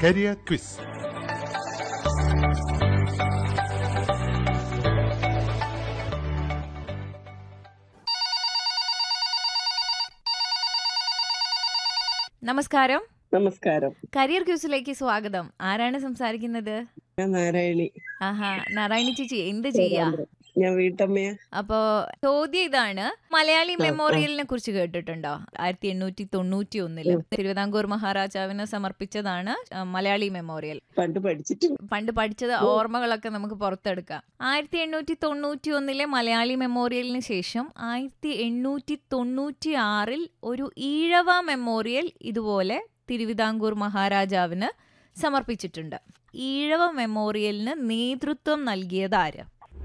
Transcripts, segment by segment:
Career quiz നമസ്കാരം നമസ്കാരം career ക്യൂസിലേക്ക് സ്വാഗതം ആരാണ് സംസാരിക്കുന്നത് ഞാൻ നാരായണി ആഹാ നാരായണി ചേച്ചി എന്ത് ചെയ്യാ ഞാൻ വീട്ടമ്മയാ അപ്പോ ചോദ്യം ഇതാണ് മലയാളി മെമ്മോറിയലിനെ കുറിച്ച് കേട്ടിട്ടുണ്ടോ ആയിരത്തി എണ്ണൂറ്റി തൊണ്ണൂറ്റി ഒന്നില് തിരുവിതാംകൂർ മഹാരാജാവിന് സമർപ്പിച്ചതാണ് ആ, മലയാളി മെമ്മോറിയൽ പണ്ട് പഠിച്ചിട്ട് പണ്ട് പഠിച്ചത് ഓർമ്മകളൊക്കെ നമുക്ക് പുറത്തെടുക്കാം ആയിരത്തി എണ്ണൂറ്റി തൊണ്ണൂറ്റി ഒന്നിലെ മലയാളി മെമ്മോറിയലിന് ശേഷം ആയിരത്തി എണ്ണൂറ്റി തൊണ്ണൂറ്റി ആറിൽ ഒരു ഈഴവ മെമ്മോറിയൽ ഇതുപോലെ തിരുവിതാംകൂർ മഹാരാജാവിന് സമർപ്പിച്ചിട്ടുണ്ട് ഈഴവ മെമ്മോറിയലിന് നേതൃത്വം നൽകിയത് ആര്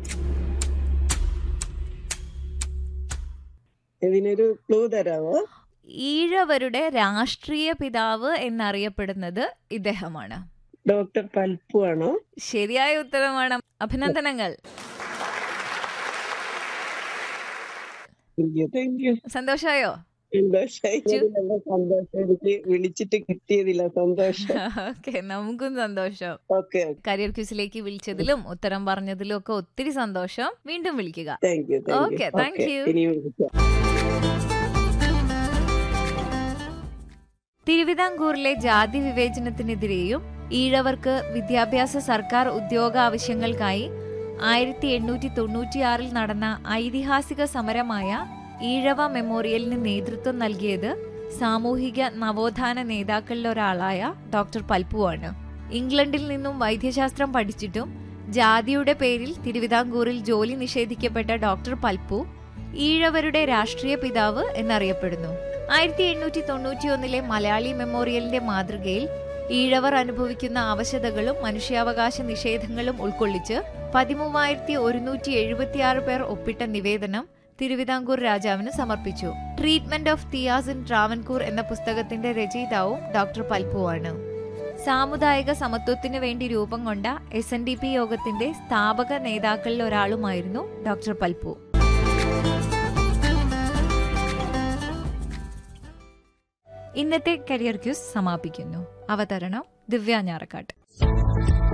ഇതിനൊരു ക്ലൂ തരാവോ ഈഴവരുടെ രാഷ്ട്രീയ പിതാവ് എന്നറിയപ്പെടുന്നത് ഇദ്ദേഹമാണ് ഡോക്ടർ പൽപ്പു ആണോ ശരിയായ ഉത്തരമാണ് അഭിനന്ദനങ്ങൾ താങ്ക് യു താങ്ക് യു സന്തോഷായോ സന്തോഷായി നല്ല സന്തോഷം എനിക്ക് വിളിച്ചിട്ട് കിട്ടിയതില്ല സന്തോഷം ഓക്കെ നമുക്കും സന്തോഷം ഓക്കെ കരിയർ ക്യൂസിലേക്ക് വിളിച്ചതിലും ഉത്തരം പറഞ്ഞതിലും ഒക്കെ ഒത്തിരി സന്തോഷം വീണ്ടും വിളിക്കുക thank you thank Okay, you thank you. ഇനിയും വിളിക്കാം തിരുവിതാംകൂറിലെ ജാതി വിവേചനത്തിനെതിരെയും ഈഴവർക്ക് വിദ്യാഭ്യാസ സർക്കാർ ഉദ്യോഗ ആവശ്യങ്ങൾക്കായി ആയിരത്തി എണ്ണൂറ്റി തൊണ്ണൂറ്റിയാറിൽ നടന്ന ഐതിഹാസിക സമരമായ ഈഴവ മെമ്മോറിയലിന് നേതൃത്വം നൽകിയത് സാമൂഹിക നവോത്ഥാന നേതാക്കളിലൊരാളായ ഡോക്ടർ പൽപ്പുവാണ് ഇംഗ്ലണ്ടിൽ നിന്നും വൈദ്യശാസ്ത്രം പഠിച്ചിട്ടും ജാതിയുടെ പേരിൽ തിരുവിതാംകൂറിൽ ജോലി നിഷേധിക്കപ്പെട്ട ഡോക്ടർ പൽപ്പു ഈഴവരുടെ രാഷ്ട്രീയ പിതാവ് എന്നറിയപ്പെടുന്നു ആയിരത്തി എണ്ണൂറ്റി തൊണ്ണൂറ്റിയൊന്നിലെ മലയാളി മെമ്മോറിയലിന്റെ മാതൃകയിൽ ഈഴവർ അനുഭവിക്കുന്ന അവശതകളും മനുഷ്യാവകാശ നിഷേധങ്ങളും ഉൾക്കൊള്ളിച്ച് പതിമൂവായിരത്തി ഒരുന്നൂറ്റി എഴുപത്തിയാറ് പേർ ഒപ്പിട്ട നിവേദനം തിരുവിതാംകൂർ രാജാവിന് സമർപ്പിച്ചു treatment of Thiyyas in Travancore എന്ന പുസ്തകത്തിന്റെ രചയിതാവും ഡോക്ടർ പൽപ്പുവാണ് സാമുദായിക സമത്വത്തിന് വേണ്ടി രൂപം കൊണ്ട എസ് എൻ ഡി പി യോഗത്തിന്റെ സ്ഥാപക നേതാക്കളിൽ ഒരാളുമായിരുന്നു ഡോക്ടർ പൽപ്പു ഇന്നത്തെ കരിയർ ക്യൂസ് സമാപിക്കുന്നു അവതരണം ദിവ്യ ഞാറക്കാട്ട്